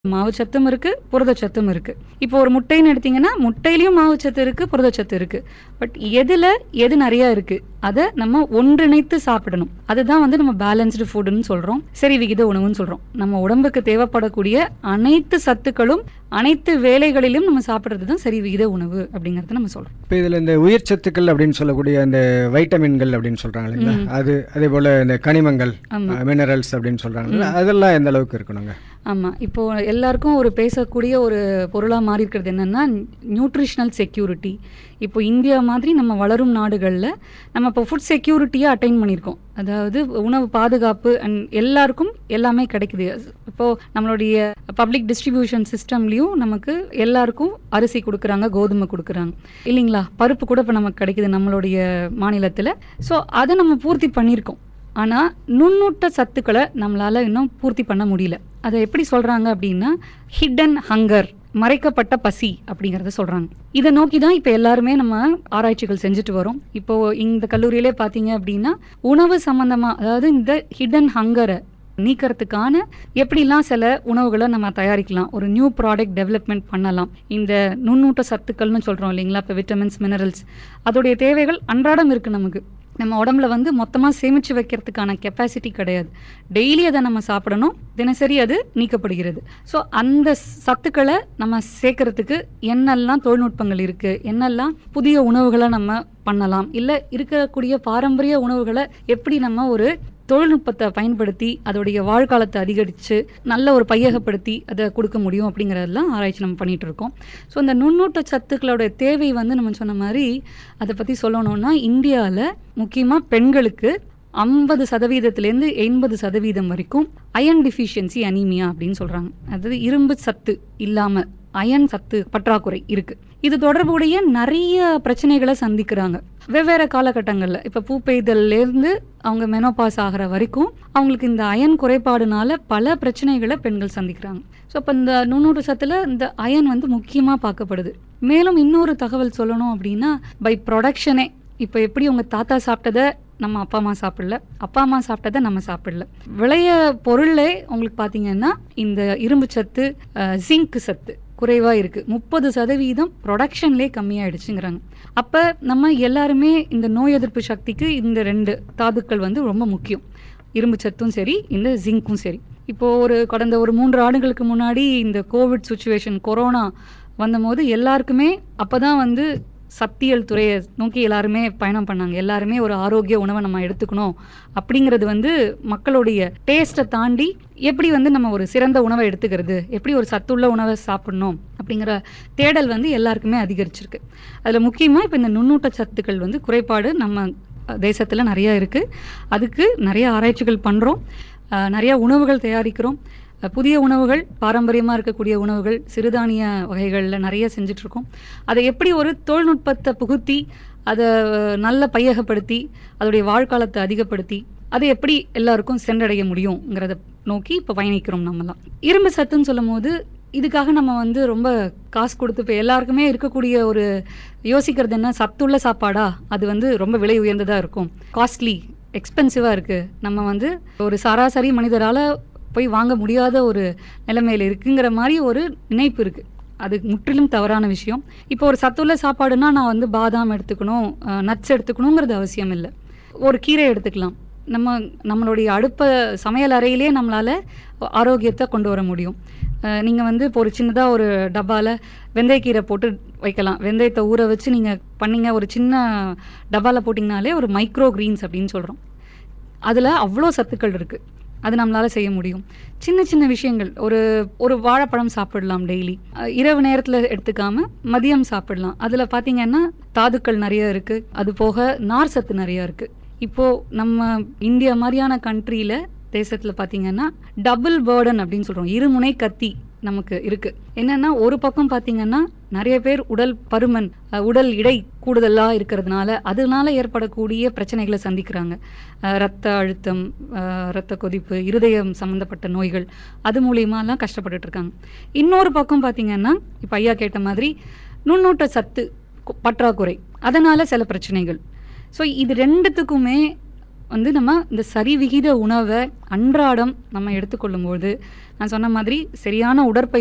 மாவுச்சத்தும் இருக்கு புரதச்சத்தும் இருக்கு இப்போ ஒரு முட்டைன்னு எடுத்தீங்கன்னா முட்டையிலயும் மாவுச்சத்து இருக்கு புரதச்சத்து இருக்கு பட் எதுல எது நிறைய இருக்கு அதை நம்ம ஒன்றிணைத்து சாப்பிடணும் அதுதான் வந்து நம்ம பேலன்ஸ்டு ஃபுட்னு சொல்றோம் சரி விகித உணவுன்னு சொல்றோம் நம்ம உடம்புக்கு தேவைப்படக்கூடிய அனைத்து சத்துக்களும் அனைத்து வேலைகளிலும் நம்ம சாப்பிடுறது தான் சரி விகித உணவு அப்படிங்கறத நம்ம சொல்றோம் இப்போ இதில் இந்த உயிர் சத்துக்கள் அப்படின்னு சொல்லக்கூடிய அந்த வைட்டமின்கள் அப்படின்னு சொல்கிறாங்க இல்லைங்களா அது அதே போல் இந்த கனிமங்கள் ஆமா. மினரல்ஸ் அப்படின்னு சொல்கிறாங்க அதெல்லாம் எந்த அளவுக்கு இருக்கணுங்க ஆமா இப்போ எல்லாருக்கும் ஒரு பேசக்கூடிய ஒரு பொருளா மாறி இருக்கிறது என்னன்னா நியூட்ரிஷனல் செக்யூரிட்டி இப்போ இந்தியா மாதிரி நம்ம வளரும் நாடுகள்ல நம்ம இப்போ ஃபுட் செக்யூரிட்டியை அட்டைன் பண்ணியிருக்கோம் அதாவது உணவு பாதுகாப்பு அண்ட் எல்லாருக்கும் எல்லாமே கிடைக்குது இப்போ நம்மளுடைய பப்ளிக் டிஸ்ட்ரிபியூஷன் சிஸ்டம்லயும் நமக்கு எல்லாருக்கும் அரிசி கொடுக்குறாங்க கோதுமை கொடுக்குறாங்க இல்லைங்களா பருப்பு கூட இப்போ நமக்கு கிடைக்குது நம்மளுடைய மாநிலத்துல ஸோ அதை நம்ம பூர்த்தி பண்ணியிருக்கோம் ஆனா நுண்ணூட்ட சத்துக்களை நம்மளால இன்னும் பூர்த்தி பண்ண முடியல அதை எப்படி சொல்றாங்க அப்படின்னா ஹிடன் ஹங்கர் மறைக்கப்பட்ட பசி அப்படிங்கறத சொல்றாங்க இதை நோக்கி தான் இப்போ எல்லாருமே நம்ம ஆராய்ச்சிகள் செஞ்சுட்டு வரோம் இப்போ இந்த கல்லூரியிலே பார்த்தீங்க அப்படின்னா உணவு சம்பந்தமா அதாவது இந்த ஹிடன் ஹங்கரை நீக்கிறதுக்கான எப்படிலாம் சில உணவுகளை நம்ம தயாரிக்கலாம் ஒரு நியூ ப்ராடக்ட் டெவலப்மெண்ட் பண்ணலாம் இந்த நுண்ணூட்ட சத்துக்கள்னு சொல்றோம் இல்லைங்களா இப்போ விட்டமின்ஸ் மினரல்ஸ் அதோடைய தேவைகள் அன்றாடம் இருக்கு நமக்கு நம்ம உடம்புல வந்து மொத்தமாக சேமிச்சு வைக்கிறதுக்கான கெப்பாசிட்டி கிடையாது டெய்லி அதை நம்ம சாப்பிடணும் தினசரி அது நீக்கப்படுகிறது ஸோ அந்த சத்துக்களை நம்ம சேர்க்கறதுக்கு என்னெல்லாம் தொழில்நுட்பங்கள் இருக்கு என்னெல்லாம் புதிய உணவுகளை நம்ம பண்ணலாம் இல்லை இருக்கக்கூடிய பாரம்பரிய உணவுகளை எப்படி நம்ம ஒரு தொழில்நுட்பத்தை பயன்படுத்தி அதோடைய வாழ்காலத்தை அதிகரித்து நல்ல ஒரு பையகப்படுத்தி அதை கொடுக்க முடியும் அப்படிங்கிறதெல்லாம் ஆராய்ச்சி நம்ம பண்ணிட்டு இருக்கோம் ஸோ இந்த நுண்ணூட்ட சத்துக்களோட தேவை வந்து நம்ம சொன்ன மாதிரி அதை பற்றி சொல்லணும்னா இந்தியாவில் முக்கியமாக பெண்களுக்கு ஐம்பது சதவீதத்திலேருந்து எண்பது சதவீதம் வரைக்கும் அயன் டிஃபிஷியன்சி அனீமியா அப்படின்னு சொல்கிறாங்க அதாவது இரும்பு சத்து இல்லாமல் அயன் சத்து பற்றாக்குறை இருக்கு இது தொடர்புடைய நிறைய பிரச்சனைகளை சந்திக்கிறாங்க வெவ்வேறு காலகட்டங்களில் இப்போ பூப்பெய்தல்லேருந்து அவங்க மெனோபாஸ் ஆகிற வரைக்கும் அவங்களுக்கு இந்த அயன் குறைபாடுனால பல பிரச்சனைகளை பெண்கள் சந்திக்கிறாங்க ஸோ இப்போ இந்த நுண்ணூறு சத்துல இந்த அயன் வந்து முக்கியமாக பார்க்கப்படுது மேலும் இன்னொரு தகவல் சொல்லணும் அப்படின்னா பை ப்ரொடக்ஷனே இப்போ எப்படி உங்க தாத்தா சாப்பிட்டதை நம்ம அப்பா அம்மா சாப்பிடல அப்பா அம்மா சாப்பிட்டதை நம்ம சாப்பிடல விளைய பொருளே உங்களுக்கு பார்த்தீங்கன்னா இந்த இரும்பு சத்து ஜிங்க் சத்து குறைவா இருக்கு முப்பது சதவீதம் ப்ரொடக்ஷன்லே கம்மியாயிடுச்சுங்கிறாங்க அப்ப நம்ம எல்லாருமே இந்த நோய் எதிர்ப்பு சக்திக்கு இந்த ரெண்டு தாதுக்கள் வந்து ரொம்ப முக்கியம் இரும்பு சத்தும் சரி இந்த ஜிங்க்கும் சரி இப்போ ஒரு கடந்த ஒரு மூன்று ஆண்டுகளுக்கு முன்னாடி இந்த கோவிட் சுச்சுவேஷன் கொரோனா வந்தபோது எல்லாருக்குமே அப்பதான் வந்து சத்தியல் துறையை நோக்கி எல்லாருமே பயணம் பண்ணாங்க எல்லாருமே ஒரு ஆரோக்கிய உணவை நம்ம எடுத்துக்கணும் அப்படிங்கிறது வந்து மக்களுடைய டேஸ்ட்டை தாண்டி எப்படி வந்து நம்ம ஒரு சிறந்த உணவை எடுத்துக்கிறது எப்படி ஒரு சத்துள்ள உணவை சாப்பிடணும் அப்படிங்கிற தேடல் வந்து எல்லாருக்குமே அதிகரிச்சிருக்கு அதில் முக்கியமாக இப்போ இந்த நுண்ணூட்ட சத்துக்கள் வந்து குறைபாடு நம்ம தேசத்தில் நிறைய இருக்குது அதுக்கு நிறைய ஆராய்ச்சிகள் பண்ணுறோம் நிறைய உணவுகள் தயாரிக்கிறோம் புதிய உணவுகள் பாரம்பரியமாக இருக்கக்கூடிய உணவுகள் சிறுதானிய வகைகளில் நிறைய செஞ்சிட்ருக்கோம் அதை எப்படி ஒரு தொழில்நுட்பத்தை புகுத்தி அதை நல்ல பையகப்படுத்தி அதோடைய வாழ்காலத்தை அதிகப்படுத்தி அதை எப்படி எல்லாருக்கும் சென்றடைய முடியுங்கிறத நோக்கி இப்போ பயணிக்கிறோம் நம்மலாம் இரும்பு சத்துன்னு சொல்லும் போது இதுக்காக நம்ம வந்து ரொம்ப காசு கொடுத்து இப்போ எல்லாருக்குமே இருக்கக்கூடிய ஒரு யோசிக்கிறது என்ன சத்துள்ள சாப்பாடா அது வந்து ரொம்ப விலை உயர்ந்ததாக இருக்கும் காஸ்ட்லி எக்ஸ்பென்சிவாக இருக்குது நம்ம வந்து ஒரு சராசரி மனிதரால் போய் வாங்க முடியாத ஒரு நிலைமையில இருக்குங்கிற மாதிரி ஒரு நினைப்பு இருக்கு அது முற்றிலும் தவறான விஷயம் இப்போ ஒரு சத்துள்ள சாப்பாடுனா நான் வந்து பாதாம் எடுத்துக்கணும் நட்ஸ் எடுத்துக்கணுங்கிறது அவசியம் இல்லை ஒரு கீரை எடுத்துக்கலாம் நம்ம நம்மளுடைய அடுப்ப சமையல் அறையிலே நம்மளால ஆரோக்கியத்தை கொண்டு வர முடியும் நீங்கள் வந்து இப்போ ஒரு சின்னதாக ஒரு டப்பாவில் வெந்தயக்கீரை போட்டு வைக்கலாம் வெந்தயத்தை ஊற வச்சு நீங்கள் பண்ணீங்க ஒரு சின்ன டப்பாவில் போட்டிங்கனாலே ஒரு மைக்ரோ கிரீன்ஸ் அப்படின்னு சொல்கிறோம் அதில் அவ்வளோ சத்துக்கள் இருக்குது அது நம்மளால செய்ய முடியும் சின்ன சின்ன விஷயங்கள் ஒரு ஒரு வாழைப்பழம் சாப்பிடலாம் டெய்லி இரவு நேரத்தில் எடுத்துக்காம மதியம் சாப்பிடலாம் அதில் பார்த்தீங்கன்னா தாதுக்கள் நிறைய இருக்கு அது போக நார் சத்து நிறைய இருக்கு இப்போ நம்ம இந்தியா மாதிரியான கண்ட்ரியில தேசத்தில் பார்த்தீங்கன்னா டபுள் பேர்டன் அப்படின்னு சொல்றோம் இருமுனை கத்தி நமக்கு இருக்கு என்னன்னா ஒரு பக்கம் பாத்தீங்கன்னா நிறைய பேர் உடல் பருமன் உடல் இடை கூடுதலா இருக்கிறதுனால அதனால ஏற்படக்கூடிய பிரச்சனைகளை சந்திக்கிறாங்க ரத்த அழுத்தம் ரத்த கொதிப்பு இருதயம் சம்பந்தப்பட்ட நோய்கள் அது மூலியமாலாம் கஷ்டப்பட்டுட்டு இருக்காங்க இன்னொரு பக்கம் பாத்தீங்கன்னா இப்ப ஐயா கேட்ட மாதிரி நுண்ணூட்ட சத்து பற்றாக்குறை அதனால சில பிரச்சனைகள் ஸோ இது ரெண்டுத்துக்குமே வந்து நம்ம இந்த சரிவிகித உணவை அன்றாடம் நம்ம எடுத்துக்கொள்ளும்போது நான் சொன்ன மாதிரி சரியான உடற்பயிற்சி